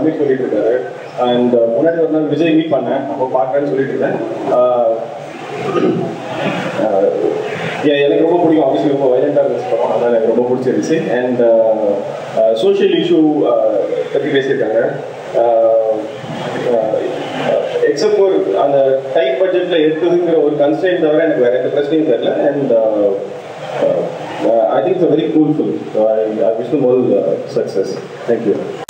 தமிழ் சொல்லிட்டு இருக்காரு அண்ட் முன்னாடி ஒரு நாள் விஜய் மீட் பண்ணேன் அப்போ பார்க்குறேன்னு சொல்லிட்டு இருந்தேன் ஆஹ் ஆஹ் yeah, எனக்கு ரொம்ப பிடிக்கும் ஆப்வியஸ்லி ரொம்ப வைலண்டாக இருந்துச்சு படம் அதனால் எனக்கு ரொம்ப பிடிச்சிருந்துச்சு அண்ட் சோஷியல் இஷ்யூ பற்றி பேசியிருக்காங்க எக்ஸப்ட் ஒரு அந்த டைட் பட்ஜெட்டில் எடுத்ததுங்கிற ஒரு கன்ஸ்டன்ட் தவிர எனக்கு வேற எந்த பிரச்சனையும் தெரியல and I think it's very cool feel I wish more success thank you